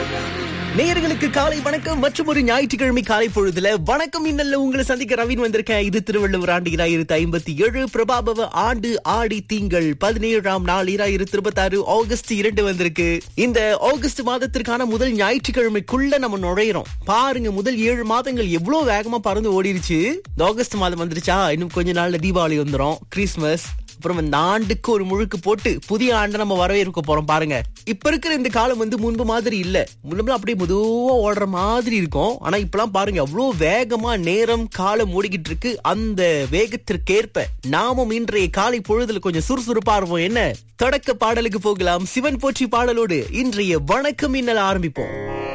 நேயர்களுக்கு காலை வணக்கம் மற்றும் ஒரு ஞாயிற்றுக்கிழமை காலை பொழுதுல வணக்கம் இன்னல்ல உங்களை சந்திக்க ரவின் வந்திருக்கேன் இது திருவள்ளுவர் ஆண்டு இராயிரத்தி ஐம்பத்தி ஏழு பிரபாபவ ஆண்டு ஆடி திங்கள் பதினேழாம் நாள் இராயிரத்தி இருபத்தி ஆறு ஆகஸ்ட் இரண்டு வந்திருக்கு இந்த ஆகஸ்ட் மாதத்திற்கான முதல் ஞாயிற்றுக்கிழமைக்குள்ள நம்ம நுழையிறோம் பாருங்க முதல் ஏழு மாதங்கள் எவ்வளவு வேகமா பறந்து ஓடிருச்சு இந்த ஆகஸ்ட் மாதம் வந்துருச்சா இன்னும் கொஞ்ச நாள்ல தீபாவளி வந்துரும் கிறிஸ்மஸ் அப்புறம் இந்த ஆண்டுக்கு ஒரு முழுக்கு போட்டு புதிய ஆண்டை நம்ம வரவேற்க போறோம் பாருங்க இப்ப இருக்கிற இந்த காலம் வந்து முன்பு மாதிரி இல்ல முன்பு அப்படியே மெதுவா ஓடுற மாதிரி இருக்கும் ஆனா இப்பெல்லாம் பாருங்க அவ்வளவு வேகமா நேரம் காலம் ஓடிக்கிட்டு இருக்கு அந்த வேகத்திற்கேற்ப நாமும் இன்றைய காலை பொழுதுல கொஞ்சம் சுறுசுறுப்பா இருப்போம் என்ன தொடக்க பாடலுக்கு போகலாம் சிவன் போற்றி பாடலோடு இன்றைய வணக்கம் இன்னல் ஆரம்பிப்போம்